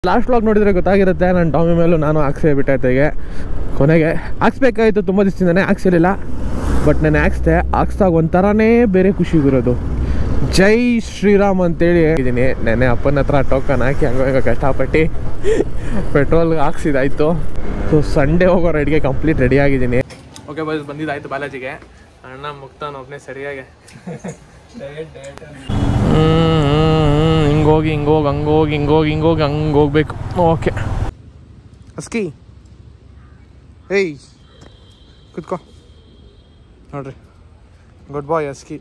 last vlog ನೋಡಿದ್ರೆ ಗೊತ್ತಾಗಿರುತ್ತೆ ನಾನು Tommy ಮೇಲೂ ನಾನು ಹಾಕ್ಸೇ ಬಿಟ್ಟೈತೆಗೆ ಕೊನೆಗೆ ಹಾಕ್ಸ್ಬೇಕಾಗಿತ್ತು ತುಂಬ ದಿವಸದಿಂದನೇ ಹಾಕ್ಸಿರಲಿಲ್ಲ ಬಟ್ ನಾನು ಹಾಕ್ಸ್ದೆ ಹಾಕ್ಸ್ದಾಗ ಒಂಥರನೇ ಬೇರೆ ಖುಷಿ ಬರೋದು ಜೈ ಶ್ರೀರಾಮ್ ಅಂತೇಳಿ ಇದ್ದೀನಿ ನೆನ್ನೆ ಅಪ್ಪನ ಹತ್ರ ಟೋಕನ್ ಹಾಕಿ ಹಂಗ ಹಿಂಗ ಕಷ್ಟಪಟ್ಟು ಪೆಟ್ರೋಲ್ ಹಾಕ್ಸಿದಾಯ್ತು ಸೊ ಸಂಡೇ ಹೋಗೋ ರೈಡ್ಗೆ ಕಂಪ್ಲೀಟ್ ರೆಡಿ ಆಗಿದ್ದೀನಿ ಓಕೆ ಬಸ್ ಬಂದಿದ್ದಾಯ್ತು ಬಾಲಾಜಿಗೆ ಅಣ್ಣ ಮುಕ್ತಾನ ಒಬ್ಬನೇ ಸರಿಯಾಗಿ ಹಿಂಗೋಗಿ ಹಿಂಗೋಗಿ ಹಂಗೋಗಿ ಹಿಂಗೋಗಿ ಹಿಂಗೋಗಿ ಹಂಗೆ ಹೋಗ್ಬೇಕು ಓಕೆ ಅಸ್ಕಿ ಏಯ್ ಕುತ್ಕೋ ನೋಡ್ರಿ ಗುಡ್ ಬಾಯ್ ಅಸ್ಕಿ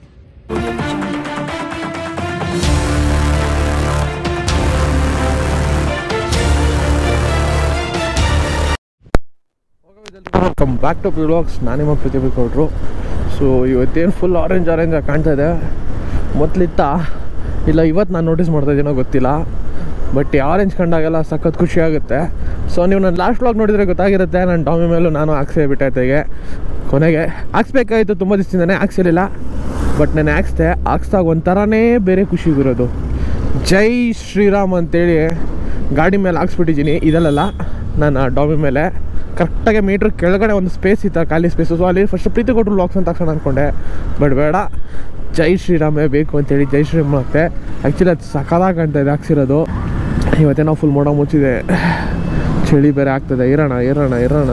ವೆಲ್ಕಮ್ ಬ್ಯಾಕ್ ಟು ಬ್ಲಾಗ್ಸ್ ನಾನಿಮ್ಮ ಪ್ರತಿಭೆ ಕೊಟ್ಟರು ಸೊ ಇವತ್ತೇನು ಫುಲ್ ಆರೆಂಜ್ ಆರೆಂಜ್ ಆಗಿ ಕಾಣ್ತಾ ಇದೆ ಮೊದಲಿತ್ತ ಇಲ್ಲ ಇವತ್ತು ನಾನು ನೋಟಿಸ್ ಮಾಡ್ತಾ ಇದ್ದೀನೋ ಗೊತ್ತಿಲ್ಲ ಬಟ್ ಈ ಆರೆಂಜ್ ಕಂಡಾಗೆಲ್ಲ ಸಖತ್ ಖುಷಿ ಆಗುತ್ತೆ ಸೊ ನೀವು ನನ್ನ ಲಾಸ್ಟ್ ವ್ಲಾಗ್ ನೋಡಿದರೆ ಗೊತ್ತಾಗಿರುತ್ತೆ ನಾನು ಟಾಮಿ ಮೇಲೂ ನಾನು ಹಾಕ್ಸೇ ಬಿಟ್ಟೈತೆಗೆ ಕೊನೆಗೆ ಹಾಕ್ಸ್ಬೇಕಾಗಿತ್ತು ತುಂಬ ದಿವಸದಿಂದನೇ ಹಾಕ್ಸಿರಲಿಲ್ಲ ಬಟ್ ನಾನು ಹಾಕ್ಸ್ದೆ ಹಾಕ್ಸ್ದಾಗ ಒಂಥರನೇ ಬೇರೆ ಖುಷಿ ಬರೋದು ಜೈ ಶ್ರೀರಾಮ್ ಅಂತೇಳಿ ಗಾಡಿ ಮೇಲೆ ಹಾಕ್ಸ್ಬಿಟ್ಟಿದ್ದೀನಿ ಇದರಲ್ಲ ನಾನು ಡಾಮಿ ಮೇಲೆ ಕರೆಕ್ಟಾಗಿ ಮೀಟ್ರ್ ಕೆಳಗಡೆ ಒಂದು ಸ್ಪೇಸ್ ಇತ್ತು ಖಾಲಿ ಸ್ಪೇಸು ಸೊ ಅಲ್ಲಿ ಫಸ್ಟ್ ಪ್ರೀತಿ ಕೊಟ್ಟರು ಲಾಕ್ಸ್ ಅಂತ ತಕ್ಷಣ ಅಂದ್ಕೊಂಡೆ ಬಟ್ ಬೇಡ ಜೈ ಶ್ರೀರಾಮೇ ಬೇಕು ಅಂತೇಳಿ ಜೈ ಶ್ರೀರಾಮ್ ಹಾಕ್ತೆ ಆ್ಯಕ್ಚುಲಿ ಅದು ಸಕಲಾಗಿ ಕಾಣ್ತಾ ಇದೆ ಹಾಕ್ಸಿರೋದು ಇವತ್ತೇನೋ ಫುಲ್ ಮೋಡ ಮುಚ್ಚಿದೆ ಚಳಿ ಬೇರೆ ಆಗ್ತದೆ ಇರೋಣ ಇರೋಣ ಇರೋಣ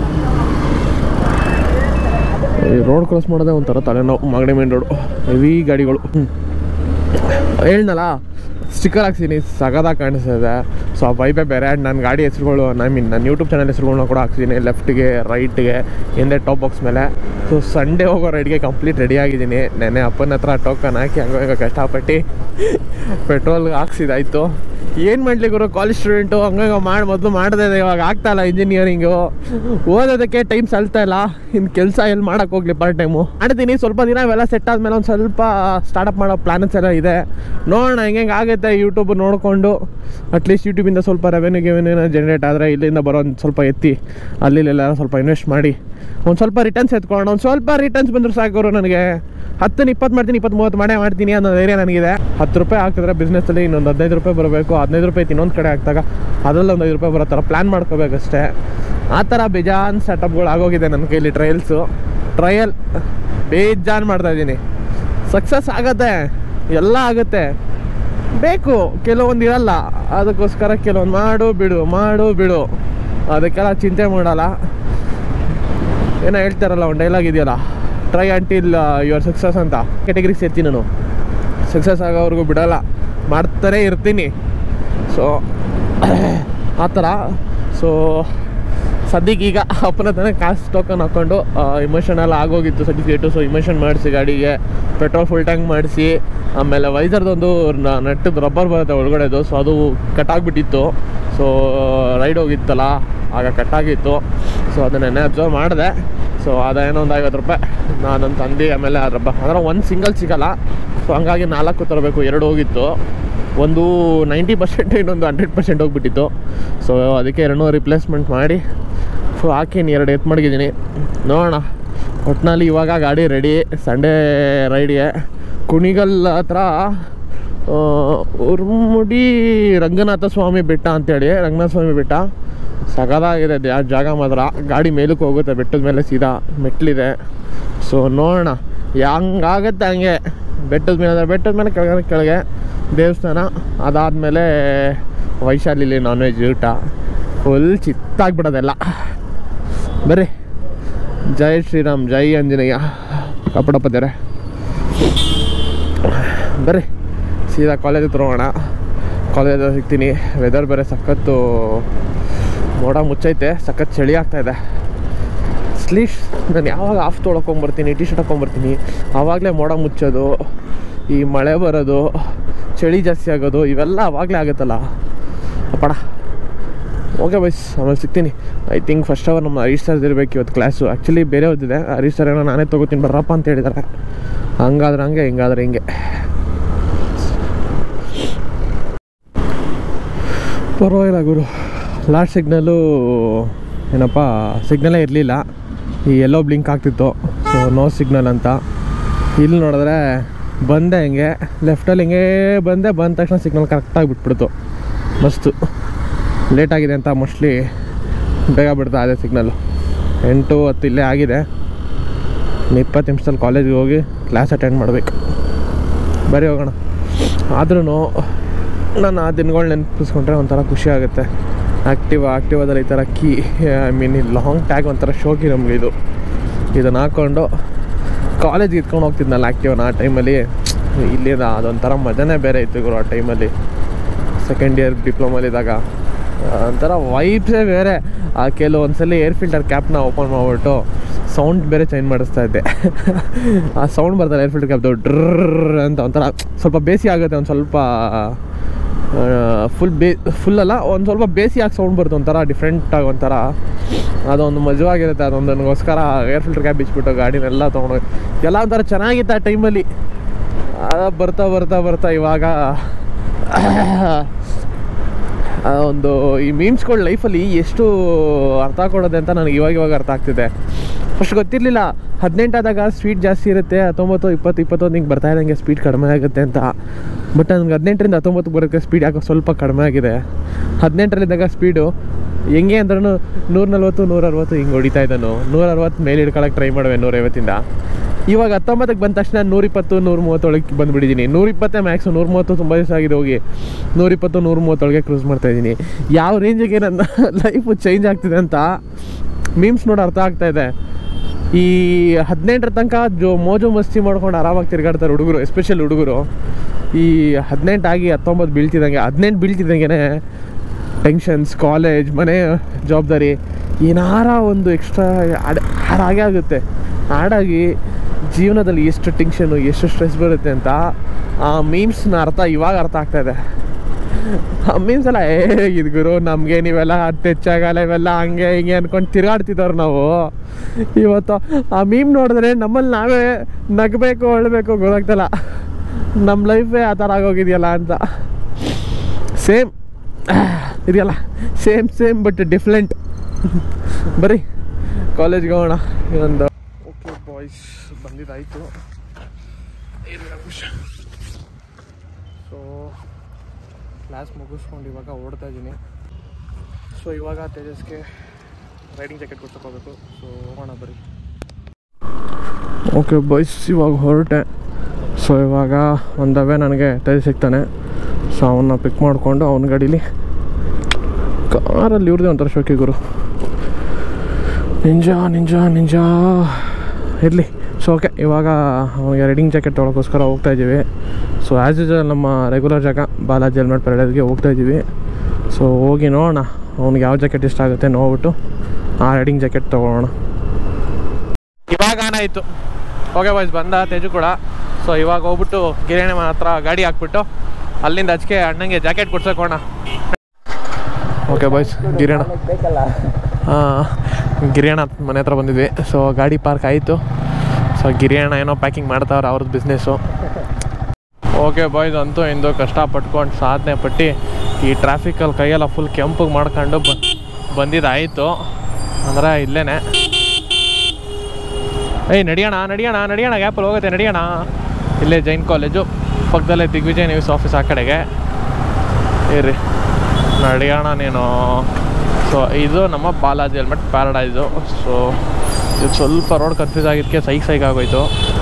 ಈ ರೋಡ್ ಕ್ರಾಸ್ ಮಾಡೋದೇ ಒಂಥರ ತಲೆನೋವು ಮಾಗಡಿ ಮೇನ್ ರೋಡು ಹೆವಿ ಗಾಡಿಗಳು ಹ್ಞೂ ಹೇಳ್ನಲ್ಲ ಸ್ಟಿಕ್ಕರ್ ಹಾಕ್ಸಿನಿ ಸಗದಾಗಿ ಕಾಣಿಸ್ತಿದೆ ಸೊ ಆ ವೈಬೇ ಬೇರೆ ಆ್ಯಂಡ್ ನನ್ನ ಗಾಡಿ ಹೆಸರುಗಳು ಐ ಮೀನ್ ನನ್ನ ಯೂಟ್ಯೂಬ್ ಚಾನಲ್ ಹೆಸರುಗಳನ್ನ ಕೂಡ ಹಾಕ್ಸಿದ್ದೀನಿ ಲೆಫ್ಟ್ಗೆ ರೈಟ್ಗೆ ಹಿಂದೆ ಟಾಪ್ ಬಾಕ್ಸ್ ಮೇಲೆ ಸೊ ಸಂಡೇ ಹೋಗೋ ರೈಡ್ಗೆ ಕಂಪ್ಲೀಟ್ ರೆಡಿ ಆಗಿದ್ದೀನಿ ನೆನ್ನೆ ಅಪ್ಪನ ಹತ್ರ ಟೋಕನ್ ಹಾಕಿ ಹಂಗ ಹಿಂಗ ಕಷ್ಟಪಟ್ಟು ಪೆಟ್ರೋಲ್ ಹಾಕ್ಸಿದಾಯ್ತು ಏನು ಮಾಡಲಿ ಗುರು ಕಾಲೇಜ್ ಸ್ಟೂಡೆಂಟು ಹಂಗ ಮಾಡಿ ಮೊದಲು ಮಾಡಿದೆ ಇವಾಗ ಆಗ್ತಾ ಇಲ್ಲ ಇಂಜಿನಿಯರಿಂಗು ಓದೋದಕ್ಕೆ ಟೈಮ್ ಸಲ್ತಾ ಇಲ್ಲ ಇನ್ನು ಕೆಲಸ ಎಲ್ಲಿ ಮಾಡೋಕೆ ಹೋಗ್ಲಿ ಪಾರ್ಟ್ ಟೈಮು ಮಾಡ್ತೀನಿ ಸ್ವಲ್ಪ ದಿನ ಇವೆಲ್ಲ ಸೆಟ್ ಆದಮೇಲೆ ಒಂದು ಸ್ವಲ್ಪ ಸ್ಟಾರ್ಟಪ್ ಮಾಡೋ ಪ್ಲಾನ್ಸ್ ಎಲ್ಲ ಇದೆ ನೋಡೋಣ ಹೆಂಗೆ ಆಗುತ್ತೆ ಯೂಟ್ಯೂಬ್ ನೋಡಿಕೊಂಡು ಅಟ್ಲೀಸ್ಟ್ ಯೂಟ್ಯೂಬಿಂದ ಸ್ವಲ್ಪ ರೆವೆನ್ಯೂ ಗೆವೆನ್ಯೂನ ಜನ್ರೇಟ್ ಆದರೆ ಇಲ್ಲಿಂದ ಬರೋ ಒಂದು ಸ್ವಲ್ಪ ಎತ್ತಿ ಅಲ್ಲಿ ಇಲ್ಲೆಲ್ಲ ಸ್ವಲ್ಪ ಇನ್ವೆಸ್ಟ್ ಮಾಡಿ ಒಂದು ಸ್ವಲ್ಪ ರಿಟರ್ನ್ಸ್ ಎತ್ಕೊಳ್ಳೋಣ ಒಂದು ಸ್ವಲ್ಪ ರಿಟರ್ನ್ಸ್ ಬಂದರೂ ಸಾಕು ನನಗೆ ಹತ್ತನ್ನು ಇಪ್ಪತ್ತು ಮಾಡ್ತೀನಿ ಇಪ್ಪತ್ತು ಮೂವತ್ತು ಮಾಡೇ ಮಾಡ್ತೀನಿ ಅನ್ನೋ ಧೈರ್ಯ ನನಗಿದೆ ಹತ್ತು ರೂಪಾಯಿ ಹಾಕಿದ್ರೆ ಬಿಸ್ನೆಸ್ಸಲ್ಲಿ ಇನ್ನೊಂದು ಹದಿನೈದು ರೂಪಾಯಿ ಬರಬೇಕು ಹದಿನೈದು ರೂಪಾಯಿ ಇನ್ನೊಂದು ಕಡೆ ಹಾಕಿದಾಗ ಅದರಲ್ಲಿ ಒಂದು ಐದು ರೂಪಾಯಿ ಬರೋ ಥರ ಪ್ಲ್ಯಾನ್ ಮಾಡ್ಕೋಬೇಕಷ್ಟೇ ಆ ಥರ ಬೇಜಾನ್ ಸೆಟಪ್ಗಳು ಆಗೋಗಿದೆ ನನ್ನ ಕೈಲಿ ಟ್ರಯಲ್ಸು ಟ್ರಯಲ್ ಬೇಜಾನ್ ಮಾಡ್ತಾಯಿದ್ದೀನಿ ಸಕ್ಸಸ್ ಆಗತ್ತೆ ಎಲ್ಲ ಆಗುತ್ತೆ ಬೇಕು ಕೆಲವೊಂದು ಇರಲ್ಲ ಅದಕ್ಕೋಸ್ಕರ ಕೆಲವೊಂದು ಮಾಡು ಬಿಡು ಮಾಡು ಬಿಡು ಅದಕ್ಕೆಲ್ಲ ಚಿಂತೆ ಮಾಡಲ್ಲ ಏನೋ ಹೇಳ್ತಾರಲ್ಲ ಒಂದು ಡೈಲಾಗ್ ಇದೆಯಲ್ಲ ಟ್ರೈ ಅಂಟಿಲ್ ಯುವರ್ ಸಕ್ಸಸ್ ಅಂತ ಕೆಟಗರಿ ಸೇರ್ತೀನಿ ನಾನು ಸಕ್ಸಸ್ ಆಗೋವರೆಗೂ ಬಿಡಲ್ಲ ಮಾಡ್ತಾನೇ ಇರ್ತೀನಿ ಸೊ ಆ ಥರ ಸೊ ಸದ್ಯಕ್ಕೆ ಈಗ ಅಪ್ಪನ ಹತ್ರನೇ ಕಾಸು ಟೋಕನ್ ಹಾಕ್ಕೊಂಡು ಇಮೋಷನ್ ಎಲ್ಲ ಆಗೋಗಿತ್ತು ಸರ್ಟಿಫಿಕೇಟು ಸೊ ಇಮೋಷನ್ ಮಾಡಿಸಿ ಗಾಡಿಗೆ ಪೆಟ್ರೋಲ್ ಫುಲ್ ಟ್ಯಾಂಕ್ ಮಾಡಿಸಿ ಆಮೇಲೆ ವೈಸರ್ದೊಂದು ನೆಟ್ಟದ್ದು ರಬ್ಬರ್ ಬರುತ್ತೆ ಒಳಗಡೆದು ಸೊ ಅದು ಕಟ್ಟಾಗ್ಬಿಟ್ಟಿತ್ತು ಸೊ ರೈಡ್ ಹೋಗಿತ್ತಲ್ಲ ಆಗ ಕಟ್ಟಾಗಿತ್ತು ಸೊ ಅದನ್ನೆನ್ನೆ ಅಬ್ಸರ್ವ್ ಮಾಡಿದೆ ಸೊ ಅದೇನೋ ಒಂದು ಐವತ್ತು ರೂಪಾಯಿ ನಾನು ತಂದು ಆಮೇಲೆ ಆ ರಬ್ಬ ಅಂದ್ರೆ ಒಂದು ಸಿಂಗಲ್ ಸಿಗಲ್ಲ ಸೊ ಹಂಗಾಗಿ ನಾಲ್ಕು ತರಬೇಕು ಎರಡು ಹೋಗಿತ್ತು ಒಂದು ನೈಂಟಿ ಪರ್ಸೆಂಟ್ ಇನ್ನೊಂದು ಹಂಡ್ರೆಡ್ ಪರ್ಸೆಂಟ್ ಹೋಗ್ಬಿಟ್ಟಿತ್ತು ಸೊ ಅದಕ್ಕೆ ಎರಡನ್ನೂ ರಿಪ್ಲೇಸ್ಮೆಂಟ್ ಮಾಡಿ ಸೊ ಹಾಕೀನಿ ಎರಡು ಎತ್ತು ಮಡಗಿದ್ದೀನಿ ನೋಡೋಣ ಒಟ್ಟಿನಲ್ಲಿ ಇವಾಗ ಗಾಡಿ ರೆಡಿ ಸಂಡೇ ರೈಡ್ಗೆ ಕುಣಿಗಲ್ ಹತ್ರ ಆ, ಉರ್ಮುಡಿ ರಂಗನಾಥ ಸ್ವಾಮಿ ಬೆಟ್ಟ ಅಂತೇಳಿ ರಂಗನಾಥ ಸ್ವಾಮಿ ಬೆಟ್ಟ ಸಗದಾಗಿದೆ ಆ ಜಾಗ ಮಾತ್ರ ಗಾಡಿ ಮೇಲಕ್ಕೆ ಹೋಗುತ್ತೆ ಬೆಟ್ಟದ ಮೇಲೆ ಸೀದಾ ಮೆಟ್ಲಿದೆ ಸೊ ನೋಡೋಣ ಹೆಂಗಾಗತ್ತೆ ಹಂಗೆ ಬೆಟ್ಟದ ಮೇಲೆ ಬೆಟ್ಟದ ಮೇಲೆ ಕೆಳಗೆ ಕೆಳಗೆ ದೇವಸ್ಥಾನ ಅದಾದಮೇಲೆ ವೈಶಾಲಿಲಿ ನಾನ್ ವೆಜ್ ಊಟ ಫುಲ್ ಚಿತ್ತಾಗ್ಬಿಡೋದೆಲ್ಲ ಬರ್ರಿ ಜೈ ಶ್ರೀರಾಮ್ ಜೈ ಆಂಜನೇಯ ಕಪಡಪದ್ದರೆ ಬರ್ರಿ ಸೀದಾ ಕಾಲೇಜ್ ಹತ್ರ ಹೋಗೋಣ ಕಾಲೇಜ್ ಸಿಗ್ತೀನಿ ವೆದರ್ ಬೇರೆ ಸಖತ್ತು ಮೋಡ ಮುಚ್ಚೈತೆ ಸಖತ್ ಚಳಿ ಆಗ್ತಾ ಇದೆ ಸ್ಲೀವ್ಸ್ ನಾನು ಯಾವಾಗ ಆಫ್ ತೊಳ್ಕೊಂಬರ್ತೀನಿ ಟಿ ಶರ್ಟ್ ಹಾಕ್ಕೊಂಬರ್ತೀನಿ ಆವಾಗಲೇ ಮೋಡ ಮುಚ್ಚೋದು ಈ ಮಳೆ ಬರೋದು ಚಳಿ ಜಾಸ್ತಿ ಆಗೋದು ಇವೆಲ್ಲ ಆವಾಗಲೇ ಆಗುತ್ತಲ್ಲ ಅಪ್ಪಡ ಓಕೆ ಬೈಸ್ ಆಮೇಲೆ ಸಿಗ್ತೀನಿ ಐ ಥಿಂಕ್ ಫಸ್ಟ್ ಅವರ್ ನಮ್ಮ ಹರೀಶ್ ಸರ್ದು ಇರಬೇಕು ಇವತ್ತು ಕ್ಲಾಸು ಆ್ಯಕ್ಚುಲಿ ಬೇರೆ ಓದಿದೆ ಹರೀಶ್ ಸರ್ ಏನೋ ನಾನೇ ತೊಗೋತೀನಿ ಬರ್ರಪ್ಪ ಅಂತ ಹೇಳಿದ್ದಾರೆ ಹಂಗಾದ್ರೆ ಹಂಗೆ ಹಿಂಗಾದ್ರೆ ಹಿಂಗೆ ಪರವಾಗಿಲ್ಲ ಗುರು ಲಾಸ್ಟ್ ಸಿಗ್ನಲ್ಲು ಏನಪ್ಪ ಸಿಗ್ನಲೇ ಇರಲಿಲ್ಲ ಈ ಎಲ್ಲೋ ಬ್ಲಿಂಕ್ ಆಗ್ತಿತ್ತು ಸೊ ನೋ ಸಿಗ್ನಲ್ ಅಂತ ಇಲ್ಲಿ ನೋಡಿದ್ರೆ ಬಂದೆ ಹಿಂಗೆ ಲೆಫ್ಟಲ್ಲಿ ಹಿಂಗೆ ಬಂದೆ ಬಂದ ತಕ್ಷಣ ಸಿಗ್ನಲ್ ಕರೆಕ್ಟಾಗಿ ಬಿಟ್ಬಿಡ್ತು ಮಸ್ತು ಲೇಟ್ ಆಗಿದೆ ಅಂತ ಮೋಸ್ಟ್ಲಿ ಬೇಗ ಬಿಡ್ತಾ ಅದೇ ಸಿಗ್ನಲ್ಲು ಎಂಟು ಹತ್ತು ಇಲ್ಲೇ ಆಗಿದೆ ಇನ್ನು ಇಪ್ಪತ್ತು ನಿಮಿಷದಲ್ಲಿ ಕಾಲೇಜಿಗೆ ಹೋಗಿ ಕ್ಲಾಸ್ ಅಟೆಂಡ್ ಮಾಡಬೇಕು ಬರೀ ಹೋಗೋಣ ಆದ್ರೂ ನಾನು ಆ ದಿನಗಳು ನೆನಪಿಸ್ಕೊಂಡ್ರೆ ಒಂಥರ ಖುಷಿ ಆಗುತ್ತೆ ಆ್ಯಕ್ಟಿವ್ ಆ್ಯಕ್ಟಿವಾದಲ್ಲಿ ಈ ಥರ ಕೀ ಐ ಮೀನ್ ಈ ಲಾಂಗ್ ಟ್ಯಾಗ್ ಒಂಥರ ಶೋಕಿ ನಮಗೆ ಇದು ಇದನ್ನು ಹಾಕ್ಕೊಂಡು ಕಾಲೇಜ್ಗೆ ಇಟ್ಕೊಂಡು ಹೋಗ್ತಿದ್ನಲ್ಲ ಆ್ಯಕ್ಟಿವ್ನ ಆ ಟೈಮಲ್ಲಿ ಇಲ್ಲಿಂದ ಅದೊಂಥರ ಮಜಾನೇ ಬೇರೆ ಇತ್ತು ಗುರು ಆ ಟೈಮಲ್ಲಿ ಸೆಕೆಂಡ್ ಇಯರ್ ಡಿಪ್ಲೊಮಲ್ಲಿದ್ದಾಗ ಒಂಥರ ವೈಬ್ಸೇ ಬೇರೆ ಆ ಕೆಲವೊಂದ್ಸಲಿ ಏರ್ ಫಿಲ್ಟರ್ ಕ್ಯಾಪ್ನ ಓಪನ್ ಮಾಡಿಬಿಟ್ಟು ಸೌಂಡ್ ಬೇರೆ ಚೇಂಜ್ ಮಾಡಿಸ್ತಾ ಇದ್ದೆ ಆ ಸೌಂಡ್ ಬರ್ತಲ್ಲ ಏರ್ ಫಿಲ್ಟರ್ ಕ್ಯಾಪ್ದು ಡ್ರರ್ ಅಂತ ಒಂಥರ ಸ್ವಲ್ಪ ಬೇಸಿ ಆಗುತ್ತೆ ಒಂದು ಸ್ವಲ್ಪ ಫುಲ್ ಬೇ ಫುಲ್ ಅಲ್ಲ ಒಂದು ಸ್ವಲ್ಪ ಬೇಸಿ ಆಗಿ ಸೌಂಡ್ ಬರುತ್ತೆ ಒಂಥರ ಡಿಫ್ರೆಂಟಾಗಿ ಒಂಥರ ಅದೊಂದು ಮಜವಾಗಿರುತ್ತೆ ಅದೊಂದು ನನಗೋಸ್ಕರ ಏರ್ ಫಿಲ್ಟರ್ ಕ್ಯಾಪ್ ಬಿಚ್ಬಿಟ್ಟು ಗಾಡಿನೆಲ್ಲ ತೊಗೊಂಡು ಎಲ್ಲ ಒಂಥರ ಚೆನ್ನಾಗಿತ್ತು ಆ ಟೈಮಲ್ಲಿ ಅದ ಬರ್ತಾ ಬರ್ತಾ ಬರ್ತಾ ಇವಾಗ ಆ ಒಂದು ಈ ಮೀಮ್ಸ್ಗಳ ಲೈಫಲ್ಲಿ ಎಷ್ಟು ಅರ್ಥ ಕೊಡೋದೆ ಅಂತ ನನಗೆ ಇವಾಗ ಇವಾಗ ಅರ್ಥ ಆಗ್ತಿದೆ ಫಸ್ಟ್ ಗೊತ್ತಿರಲಿಲ್ಲ ಹದಿನೆಂಟಾದಾಗ ಸ್ಪೀಡ್ ಜಾಸ್ತಿ ಇರುತ್ತೆ ಹತ್ತೊಂಬತ್ತು ಇಪ್ಪತ್ತು ಇಪ್ಪತ್ತೊಂದು ಹಿಂಗೆ ಬರ್ತಾ ಇದ್ದಂಗೆ ಸ್ಪೀಡ್ ಕಡಿಮೆ ಆಗುತ್ತೆ ಅಂತ ಬಟ್ ನನಗೆ ಹದಿನೆಂಟರಿಂದ ಹತ್ತೊಂಬತ್ತು ಬರೋಕ್ಕೆ ಸ್ಪೀಡ್ ಯಾಕೋ ಸ್ವಲ್ಪ ಕಡಿಮೆ ಆಗಿದೆ ಹದಿನೆಂಟರಲ್ಲಿದ್ದಾಗ ಸ್ಪೀಡು ಹೆಂಗೆ ಅಂದ್ರೂ ನೂರ ನಲ್ವತ್ತು ನೂರ ಅರವತ್ತು ಹಿಂಗೆ ಹೊಡಿತಾ ಇದ್ದಾನು ನೂರ ಅರವತ್ತು ಮೇಲೆ ಹಿಡ್ಕೊಳಕ್ಕೆ ಟ್ರೈ ಮಾಡುವೆ ನೂರೈವತ್ತಿಂದ ಇವಾಗ ಹತ್ತೊಂಬತ್ತಕ್ಕೆ ಬಂದ ತಕ್ಷಣ ನೂರಿಪ್ಪತ್ತು ನೂರ ಮೂವತ್ತೊಳಗೆ ಬಂದುಬಿಟ್ಟಿದ್ದೀನಿ ನೂರಿಪ್ಪತ್ತೇ ಮ್ಯಾಕ್ಸು ನೂರ ಮೂವತ್ತು ತುಂಬ ದಿವಸ ಆಗಿದೆ ಹೋಗಿ ನೂರಿಪ್ಪತ್ತು ನೂರ ಮೂವತ್ತೊಳಗೆ ಕ್ರೂಸ್ ಮಾಡ್ತಾ ಇದ್ದೀನಿ ಯಾವ ರೇಂಜಿಗೆ ನನ್ನ ಲೈಫು ಚೇಂಜ್ ಆಗ್ತಿದೆ ಅಂತ ಮೀಮ್ಸ್ ನೋಡಿ ಅರ್ಥ ಆಗ್ತಾ ಇದೆ ಈ ಹದಿನೆಂಟರ ತನಕ ಜೋ ಮೋಜು ಮಸ್ತಿ ಮಾಡ್ಕೊಂಡು ಆರಾಮಾಗಿ ತಿರ್ಗಾಡ್ತಾರೆ ಹುಡುಗರು ಎಸ್ಪೆಷಲ್ ಹುಡುಗರು ಈ ಹದಿನೆಂಟಾಗಿ ಹತ್ತೊಂಬತ್ತು ಬೀಳ್ತಿದ್ದಂಗೆ ಹದಿನೆಂಟು ಬೀಳ್ತಿದ್ದಂಗೆ ಟೆನ್ಷನ್ಸ್ ಕಾಲೇಜ್ ಮನೆ ಜವಾಬ್ದಾರಿ ಏನಾರ ಒಂದು ಎಕ್ಸ್ಟ್ರಾ ಆಡ್ ಹಾಡಾಗೆ ಆಗುತ್ತೆ ಹಾಡಾಗಿ ಜೀವನದಲ್ಲಿ ಎಷ್ಟು ಟೆನ್ಷನು ಎಷ್ಟು ಸ್ಟ್ರೆಸ್ ಬರುತ್ತೆ ಅಂತ ಆ ಮೀಮ್ಸ್ನ ಅರ್ಥ ಇವಾಗ ಅರ್ಥ ಆಗ್ತಾ ಇದೆ ಆ ಮೀಮ್ಸ್ ಎಲ್ಲ ಏ ಇದು ಗುರು ನಮಗೆ ನೀವೆಲ್ಲ ಟೆಚ್ಚಾಗಲ್ಲ ಇವೆಲ್ಲ ಹಂಗೆ ಹಿಂಗೆ ಅನ್ಕೊಂಡು ತಿರುಗಾಡ್ತಿದ್ದವ್ರು ನಾವು ಇವತ್ತು ಆ ಮೀಮ್ ನೋಡಿದ್ರೆ ನಮ್ಮಲ್ಲಿ ನಾವೇ ನಗಬೇಕು ಅಳ್ಬೇಕು ಗೊತ್ತಾಗ್ತಲ್ಲ ನಮ್ಮ ಲೈಫೇ ಆ ಥರ ಆಗೋಗಿದೆಯಲ್ಲ ಅಂತ ಸೇಮ್ ಇದೆಯಲ್ಲ ಸೇಮ್ ಸೇಮ್ ಬಟ್ ಡಿಫ್ರೆಂಟ್ ಬರೀ ಕಾಲೇಜ್ಗೆ ಹೋಗೋಣ ಒಂದು ಓಕೆ ಬಾಯ್ಸ್ ಬಂದಿದ್ದಾಯಿತು ಸೊ ಕ್ಲಾಸ್ ಮುಗಿಸ್ಕೊಂಡು ಇವಾಗ ಓಡ್ತಾ ಇದ್ದೀನಿ ಸೊ ಇವಾಗ ತೇಜಸ್ಗೆ ರೈಡಿಂಗ್ ಜಾಕೆಟ್ ಕೊಡ್ಸೋಕೋಬೇಕು ಸೊ ಹೋಗೋಣ ಬರೀ ಓಕೆ ಬಾಯ್ಸ್ ಇವಾಗ ಹೊರಟೆ ಸೊ ಇವಾಗ ಒಂದವೇ ನನಗೆ ತೇಜಸ್ ಸಿಗ್ತಾನೆ ಸೊ ಅವನ್ನ ಪಿಕ್ ಮಾಡಿಕೊಂಡು ಅವನ ಗಾಡೀಲಿ ಕಾರಲ್ಲಿ ಇವ್ರದೇ ಒಂಥರ ಶೋಕಿ ಗುರು ನಿಂಜಾ ನಿಂಜಾ ನಿಂಜಾ ಇರಲಿ ಸೊ ಓಕೆ ಇವಾಗ ಅವನಿಗೆ ರೈಡಿಂಗ್ ಜಾಕೆಟ್ ತೊಗೊಳಕ್ಕೋಸ್ಕರ ಹೋಗ್ತಾ ಇದ್ದೀವಿ ಸೊ ಆ್ಯಸ್ ಯೂಸಲ್ ನಮ್ಮ ರೆಗ್ಯುಲರ್ ಜಾಗ ಬಾಲಾಜಿ ಹೆಲ್ಮೆಟ್ ಪ್ಯಾರಡೈಸ್ಗೆ ಹೋಗ್ತಾ ಇದ್ದೀವಿ ಸೊ ಹೋಗಿ ನೋಡೋಣ ಅವ್ನಿಗೆ ಯಾವ ಜಾಕೆಟ್ ಇಷ್ಟ ಆಗುತ್ತೆ ನೋಡ್ಬಿಟ್ಟು ಆ ರೈಡಿಂಗ್ ಜಾಕೆಟ್ ತೊಗೊಳೋಣ ಇವಾಗ ಆನಾಯಿತು ಓಕೆ ಬಾಯ್ಸ್ ಬಂದ ತೇಜು ಕೂಡ ಸೊ ಇವಾಗ ಹೋಗ್ಬಿಟ್ಟು ಗಿರಣಿ ಮನೆ ಹತ್ರ ಗಾಡಿ ಹಾಕ್ಬಿಟ್ಟು ಅಲ್ಲಿಂದ ಹಚ್ಕೆ ಅಣ್ಣಂಗೆ ಜಾಕೆಟ್ ಕೊಡ್ಸೋಕೋಣ ಓಕೆ ಬಾಯ್ಸ್ ಗಿರಣ ಹಾಂ ಗಿರಿಯಣ್ಣ ಮನೆ ಹತ್ರ ಬಂದಿದ್ವಿ ಸೊ ಗಾಡಿ ಪಾರ್ಕ್ ಆಯಿತು ಸೊ ಗಿರಿಯಣ್ಣ ಏನೋ ಪ್ಯಾಕಿಂಗ್ ಮಾಡ್ತಾವ್ರೆ ಅವ್ರದ್ದು ಬಿಸ್ನೆಸ್ಸು ಓಕೆ ಬಾಯ್ಸ್ ಅಂತೂ ಇಂದು ಕಷ್ಟಪಟ್ಕೊಂಡು ಸಾಧನೆ ಪಟ್ಟು ಈ ಟ್ರಾಫಿಕಲ್ಲಿ ಕೈಯೆಲ್ಲ ಫುಲ್ ಕೆಂಪಿಗೆ ಮಾಡ್ಕೊಂಡು ಬ ಬಂದಿದ್ದಾಯಿತು ಅಂದ್ರೆ ಇಲ್ಲೇನೆ ಏಯ್ ನಡಿಯೋಣ ನಡಿಯೋಣ ನಡಿಯೋಣ ಗ್ಯಾಪಲ್ಲಿ ಹೋಗುತ್ತೆ ನಡಿಯೋಣ ಇಲ್ಲೇ ಜೈನ್ ಕಾಲೇಜು ಪಕ್ಕದಲ್ಲೇ ದಿಗ್ವಿಜಯ್ ನ್ಯೂಸ್ ಆಫೀಸ್ ಆ ಕಡೆಗೆ ಇರ್ರಿ ನಡಿಯೋಣ ನೀನು ಸೊ ಇದು ನಮ್ಮ ಬಾಲಾಜಿ ಹೆಲ್ಮೆಟ್ ಪ್ಯಾರಡೈಸು ಸೊ ಇದು ಸ್ವಲ್ಪ ರೋಡ್ ಕನ್ಫ್ಯೂಸ್ ಆಗಿದ್ದಕ್ಕೆ ಸೈಕ್ ಸೈಕ್ ಆಗೋಯ್ತು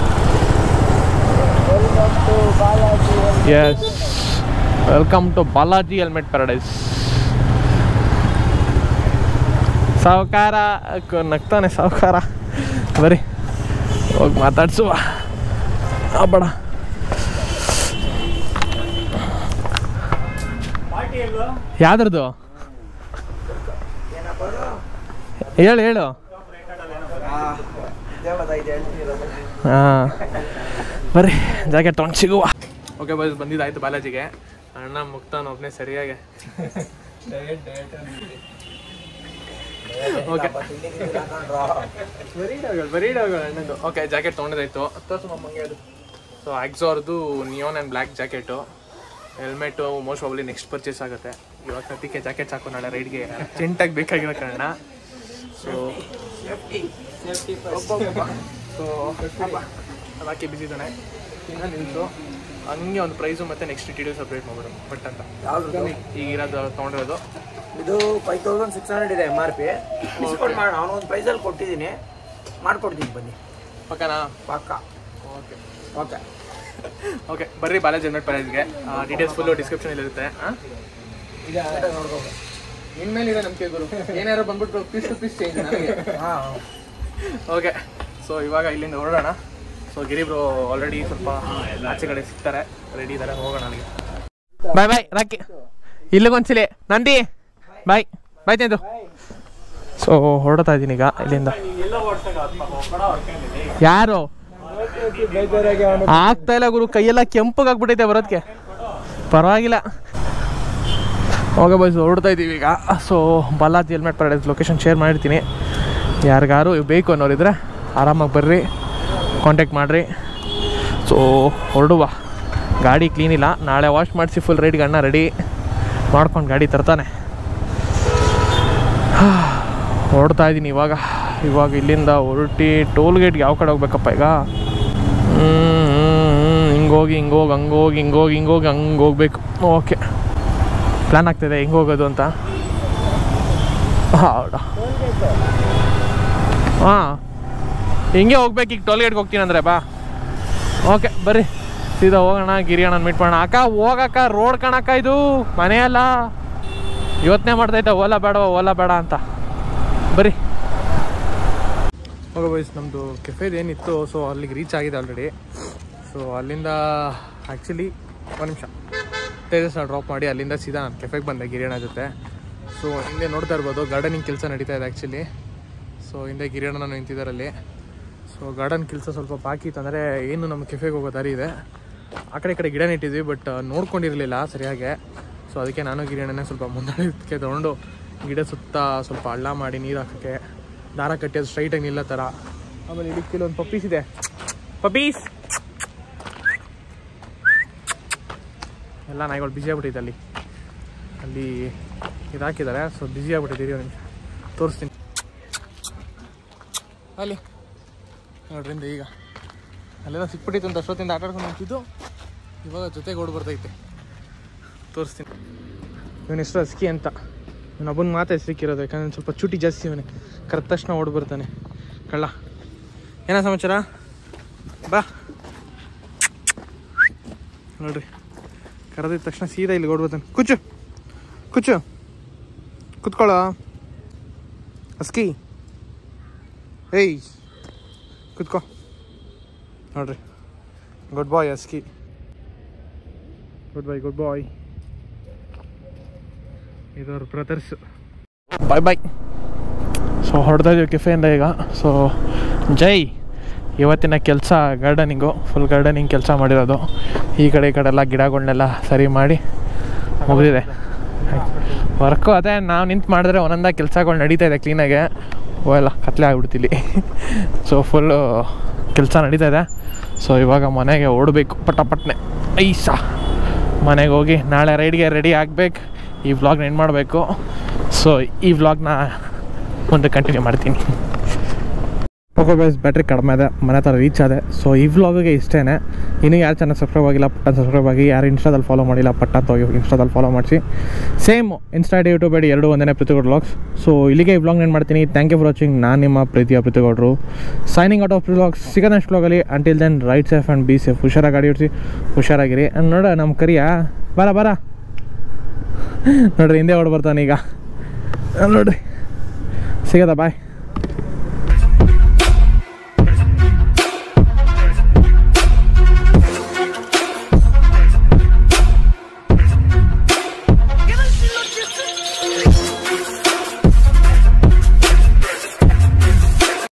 yes welcome to Balaji helmet paradise ಸಾವುಕಾರ ಕ- ನಗ್ತಾನೆ ಸಾವುಕಾರ ಬರೀ ಹೋಗಿ ಮಾತಾಡ್ಸುವ ಬೇಡ ಯಾವ್ದ್ರದ್ದು ಹೇಳು ಹೇಳು ಹಾಂ ಬರ್ರಿ ಜಾಕೆಟ್ ತೊಗೊಂಡು ಸಿಗುವ ಓಕೆ ಬಾಯ್ಸ್ ಬಂದಿದ್ದಾಯ್ತು ಬಾಲಾಜಿಗೆ ಅಣ್ಣ ಮುಕ್ತಾನ ಒಬ್ಬನೇ ಸರಿಯಾಗಿ ಓಕೆ ಬರೀ ಅಣ್ಣಂದು ಓಕೆ ಜಾಕೆಟ್ ತೊಗೊಂಡಿದ್ದಾಯ್ತು ತೋರ್ಸು ಮಮ್ಮಂಗೆ ಅದು ಸೊ ಆಕ್ಸೋರ್ದು neon and black jacket helmet most probably next purchase ಆಗುತ್ತೆ ಇವಾಗ ಸದ್ಯಕ್ಕೆ ಜಾಕೆಟ್ಸ್ ಹಾಕೋ ನಾಳೆ ರೈಡ್ಗೆ ಅರ್ಜೆಂಟಾಗಿ ಬೇಕಾಗಿರೋ ಕಾರಣ ಸೊ ಸೊ ಅದಕ್ಕೆ ಬಿಸಿದ್ದಾನೆ ಇನ್ನು ನಿಲ್ಸು ಹಂಗೆ ಒಂದು ಪ್ರೈಸು ಮತ್ತು ನೆಕ್ಸ್ಟ್ ಡೀಟೇಲ್ಸ್ ಅಪ್ಡೇಟ್ ಮಾಡ್ಬಿಡು ಬಟ್ ಅಂತ ಈಗ ಇರೋದು ತೊಗೊಂಡಿರೋದು ಇದು ಫೈವ್ ತೌಸಂಡ್ ಸಿಕ್ಸ್ ಹಂಡ್ರೆಡ್ ಇದೆ ಎಮ್ ಆರ್ ಪಿ ಡಿಸ್ಕೌಂಟ್ ಮಾಡೋಣ ಅವನು ಒಂದು ಪ್ರೈಸಲ್ಲಿ ಕೊಟ್ಟಿದ್ದೀನಿ ಮಾಡ್ಕೊಡ್ತೀನಿ ಬನ್ನಿ ಓಕೆನಾ ಪಕ್ಕ ಓಕೆ ಓಕೆ ಓಕೆ ಬರ್ರಿ ಬಾಲಾಜಿ ಜನ್ಮಟ್ ಪ್ಯಾಲೇಸ್ಗೆ ಡೀಟೇಲ್ಸ್ ಫುಲ್ಲು ಡಿಸ್ಕ್ರಿಪ್ಷನ್ ಇರುತ್ತೆ ಇದೆ ನೋಡ್ಕೋಬೇಕು ಇನ್ಮೇಲೆ ಇದೆ ನಮಗೆ ಗುರು ಏನಾರು ಬಂದ್ಬಿಟ್ಟು ಪೀಸ್ ಟು ಪೀಸ್ ಚೇಂಜ್ ನನಗೆ ಹಾಂ ಓಕೆ ಸೊ ಇವಾಗ ಇಲ್ಲಿಂದ ಹೊರಡೋಣ ಸೊ ಗಿರಿಬ್ರು ಆಲ್ರೆಡಿ ಸ್ವಲ್ಪ ಆಚೆ ಕಡೆ ಸಿಗ್ತಾರೆ ರೆಡಿ ಇದ್ದಾರೆ ಹೋಗೋಣ ಅಲ್ಲಿಗೆ ಬಾಯ್ ಬಾಯ್ ರಾಕಿ ಇಲ್ಲಿಗೊಂದ್ಸಲಿ ನಂದಿ ಬಾಯ್ ಬಾಯ್ ತಿಂದು ಸೊ ಹೊರಡ್ತಾ ಇದ್ದೀನಿ ಈಗ ಇಲ್ಲಿಂದ ಯಾರು ಆಗ್ತಾ ಇಲ್ಲ ಗುರು ಕೈಯೆಲ್ಲ ಕೆಂಪಗಾಗ್ಬಿಟ್ಟೈತೆ ಬರೋದಕ್ಕೆ ಪರವಾಗಿಲ್ಲ ಓಕೆ ಬಾಯ್ಸ್ ಹೊರಡ್ತಾ ಇದ್ದೀವಿ ಈಗ so Balaji helmet paradise location share ಮಾಡಿರ್ತೀನಿ ಯಾರಿಗಾರು ಬೇಕು ಅನ್ನೋರಿದ್ರೆ ಆರಾಮಾಗಿ ಬರ್ರಿ ಕಾಂಟ್ಯಾಕ್ಟ್ ಮಾಡಿರಿ ಸೊ ಹೊರಡುವ ಗಾಡಿ ಕ್ಲೀನ್ ಇಲ್ಲ ನಾಳೆ ವಾಶ್ ಮಾಡಿಸಿ ಫುಲ್ ರೆಡಿ ಅಣ್ಣ ರೆಡಿ ಮಾಡ್ಕೊಂಡು ಗಾಡಿ ತರ್ತಾನೆ ಹೊರಡ್ತಾ ಇದ್ದೀನಿ ಇವಾಗ ಇವಾಗ ಇಲ್ಲಿಂದ ಹೊರಟಿ ಟೋಲ್ ಗೇಟ್ಗೆ ಯಾವ ಕಡೆ ಹೋಗ್ಬೇಕಪ್ಪ ಈಗ ಹಿಂಗೆ ಹೋಗಿ ಹಿಂಗೆ ಹೋಗಿ ಹಂಗೆ ಹೋಗಿ ಹಿಂಗೆ ಹೋಗಿ ಹಿಂಗೆ ಹೋಗಿ ಹಂಗೆ ಹೋಗ್ಬೇಕು ಓಕೆ ಪ್ಲ್ಯಾನ್ ಆಗ್ತಿದೆ ಹೆಂಗೆ ಹೋಗೋದು ಅಂತ ಹೌದ ಹಾಂ ಹಿಂಗೆ ಹೋಗ್ಬೇಕು ಈಗ ಟೋಲ್ ಗೇಟ್ಗೆ ಹೋಗ್ತೀನಿ ಅಂದರೆ ಬಾ ಓಕೆ ಬರ್ರಿ ಸೀದಾ ಹೋಗೋಣ ಗಿರಿ ಅಣ್ಣ ಮೀಟ್ ಮಾಡೋಣ ಅಕ್ಕ ಹೋಗಕ್ಕ ರೋಡ್ ಕಣಕ್ಕ ಇದು ಮನೆಯಲ್ಲ ಯೋಚನೆ ಮಾಡ್ತೈತೆ ಓಲಾ ಬೇಡ ಓಲಾ ಬೇಡ ಅಂತ ಬರ್ರಿ ಹೋಗೋ ಬೈಸ್ ನಮ್ಮದು ಕೆಫೇದು ಏನಿತ್ತು ಸೊ ಅಲ್ಲಿಗೆ ರೀಚ್ ಆಗಿದೆ ಆಲ್ರೆಡಿ ಸೊ ಅಲ್ಲಿಂದ ಆ್ಯಕ್ಚುಲಿ ಒಂದು ನಿಮಿಷ ತೇಜಸ್ನ ಡ್ರಾಪ್ ಮಾಡಿ ಅಲ್ಲಿಂದ ಸೀದಾ ನಾನು ಕೆಫೆಗೆ ಬಂದೆ ಗಿರಿಯಣ್ಣ ಜೊತೆ ಸೊ ಹಿಂದೆ ನೋಡ್ತಾ ಇರ್ಬೋದು ಗಾರ್ಡನಿಂಗ್ ಕೆಲಸ ನಡೀತಾ ಇದೆ ಆ್ಯಕ್ಚುಲಿ ಸೊ ಹಿಂದೆ ಗಿರಿಯಣ್ಣ ನಿಂತಿದ್ದಾರೆ ಅಲ್ಲಿ ಸೊ ಗಾರ್ಡನ್ ಕೆಲಸ ಸ್ವಲ್ಪ ಬಾಕಿ ಇತ್ತು ಅಂದರೆ ಏನು ನಮ್ಮ ಕೆಫೆಗೆ ಹೋಗೋ ದಾರಿ ಇದೆ ಆ ಕಡೆ ಈ ಕಡೆ ಗಿಡ ನೆಟ್ಟಿದ್ವಿ ಬಟ್ ನೋಡ್ಕೊಂಡಿರಲಿಲ್ಲ ಸರಿಯಾಗಿ ಸೊ ಅದಕ್ಕೆ ನಾನು ಗಿರಿಯಣ್ಣನೇ ಸ್ವಲ್ಪ ಮುಂದಕ್ಕೆ ತೊಗೊಂಡು ಗಿಡ ಸುತ್ತ ಸ್ವಲ್ಪ ಹಳ್ಳ ಮಾಡಿ ನೀರು ಹಾಕೋಕ್ಕೆ ದಾರ ಕಟ್ಟಿ ಅದು ಸ್ಟ್ರೈಟಾಗಿ ನಿಲ್ಲೋ ಥರ ಆಮೇಲೆ ಇದಕ್ಕೆ ಕೆಲವೊಂದು ಪಪ್ಪೀಸ್ ಇದೆ ಪಪ್ಪೀಸ್ ಎಲ್ಲ ನಾಯಿಗಳು ಬ್ಯುಸಿ ಆಗ್ಬಿಟ್ಟಿದೆ ಅಲ್ಲಿ ಅಲ್ಲಿ ಇದು ಹಾಕಿದ್ದಾರೆ ಸೊ ಬ್ಯುಸಿ ಆಗ್ಬಿಟ್ಟಿದ್ದೀರಿ ಒಂದು ನಿಮಿಷ ತೋರಿಸ್ತೀನಿ ಅಲ್ಲಿ ನೋಡ್ರಿಂದ ಈಗ ಅಲ್ಲೆಲ್ಲ ಸಿಕ್ಬಿಟ್ಟಿತ್ತು ಅಂತ ಅಷ್ಟೊತ್ತಿಂದ ಆಟ ಆಡ್ಕೊಂಡು ನಿಂತಿದ್ದು ಇವಾಗ ಜೊತೆಗೆ ಓಡ್ ಬರ್ತೈತೆ ತೋರಿಸ್ತೀನಿ ಇವನ ಹೆಸರು ಅಸ್ಕಿ ಅಂತ ಇವನ ಒಬ್ಬನ ಮಾತೇ ಸಿಕ್ಕಿರೋದು ಯಾಕಂದ್ರೆ ಸ್ವಲ್ಪ ಚೂಟಿ ಜಾಸ್ತಿ ಇವನೇ ಕರೆದ ತಕ್ಷಣ ಓಡ್ ಬರ್ತಾನೆ ಕಳ್ಳ ಏನ ಸಮಾಚಾರ ಬಾ ನೋಡ್ರಿ ಕರೆದಿದ ತಕ್ಷಣ ಸೀದಾ ಇಲ್ಲಿ ಓಡ್ ಬರ್ತಾನೆ ಕುಚ್ಚು ಕುಚ್ಚು ಕುತ್ಕೊಳ್ಳ ಅಸ್ಕಿ ಏಯ್ ಕುತ್ಕೋ ನೋಡ್ರಿ ಗುಡ್ ಬಾಯ್ ಅಸ್ಕಿ ಗುಡ್ ಬಾಯ್ ಗುಡ್ ಬಾಯ್ ಇದವ್ರ ಬ್ರದರ್ಸ್ ಬಾಯ್ ಬಾಯ್ ಸೊ ಹೊಡೆದ ಇದೀವಿ ಕೆಫೆಯಿಂದ ಈಗ ಸೊ ಜೈ ಇವತ್ತಿನ ಕೆಲಸ ಗಾರ್ಡನಿಂಗು ಫುಲ್ ಗಾರ್ಡನಿಂಗ್ ಕೆಲಸ ಮಾಡಿರೋದು ಈ ಕಡೆ ಈ ಕಡೆ ಎಲ್ಲ ಗಿಡಗಳನ್ನೆಲ್ಲ ಸರಿ ಮಾಡಿ ಮುಗಿದಿದೆ ವರ್ಕು ಅದೇ ನಾವು ನಿಂತು ಮಾಡಿದ್ರೆ ಒಂದೊಂದಾಗಿ ಕೆಲಸಗಳು ನಡೀತಾ ಇದೆ ಕ್ಲೀನಾಗೆ ಓ ಎಲ್ಲ ಕತ್ಲೆ ಆಗ್ಬಿಡ್ತಿಲ್ಲಿ ಸೊ ಫುಲ್ಲು ಕೆಲಸ ನಡೀತಾ ಇದೆ ಸೊ ಇವಾಗ ಮನೆಗೆ ಓಡಬೇಕು ಪಟಪಟ್ನೆ ಐಸಾ ಮನೆಗೆ ಹೋಗಿ ನಾಳೆ ರೈಡ್ಗೆ ರೆಡಿ ಆಗ್ಬೇಕು ಈ ವ್ಲಾಗ್ನ ಎಂಡ್ ಮಾಡಬೇಕು ಸೊ ಈ ವ್ಲಾಗ್ನ ಮುಂದೆ ಕಂಟಿನ್ಯೂ ಮಾಡ್ತೀನಿ ಓಕೆ ಬೈಸ್ ಬ್ಯಾಟ್ರಿ ಕಡಿಮೆ ಇದೆ ಮನೆ ಹತ್ರ ರೀಚ್ ಆದೆ ಸೊ ಈ ವ್ಲಾಗಿಗೆ ಇಷ್ಟೇ ಇನ್ನೂ ಯಾರು ಚಾನಲ್ ಸಬ್ಸ್ಕ್ರೈಬ್ ಆಗಿಲ್ಲ ಪಟ್ಟ ಸಬ್ಸ್ಕ್ರೈಬ್ ಆಗಿ ಯಾರು ಇನ್ಸ್ಟಾದಲ್ಲಿ ಫಾಲೋ ಮಾಡಿಲ್ಲ ಪಟ್ಟ ಅಂತ ಹೋಗಿ ಇನ್ಸ್ಟಾದಲ್ಲಿ ಫಾಲೋ ಮಾಡಿಸಿ same insta ID YouTube ID ಎರಡು ಒಂದೇ ಪ್ರೀತಿಗೌಡ ವ್ಲಾಗ್ಸ್ ಸೊ ಇಲ್ಲಿಗೆ ಈ ವ್ಲಾಗ್ ಏನು ಮಾಡ್ತೀನಿ ಥ್ಯಾಂಕ್ ಯು ಫಾರ್ ವಾಚಿಂಗ್ ನಾನು ನಿಮ್ಮ ಪ್ರೀತಿಯ ಪ್ರೀತಿಗೌಡರು ಸೈನಿಂಗ್ ಔಟ್ ಆಫ್ ವ್ಲಾಗ್ಸ್ ಸಿಗೋ ನೆಕ್ಸ್ಟ್ ವ್ಲಾಗಲ್ಲಿ until then ride safe and be safe ಹುಷಾರಾಗಿ ಗಾಡಿ ಓಡಿಸಿ ಹುಷಾರಾಗಿರಿ And ನೋಡ ನಮ್ಮ ಕರಿಯಾ ಬರ ಬರ ನೋಡ್ರಿ ಹಿಂದೆ ಓಡ್ ಬರ್ತಾನೆ ಈಗ ನೋಡ್ರಿ ಸಿಗದ ಬಾಯ್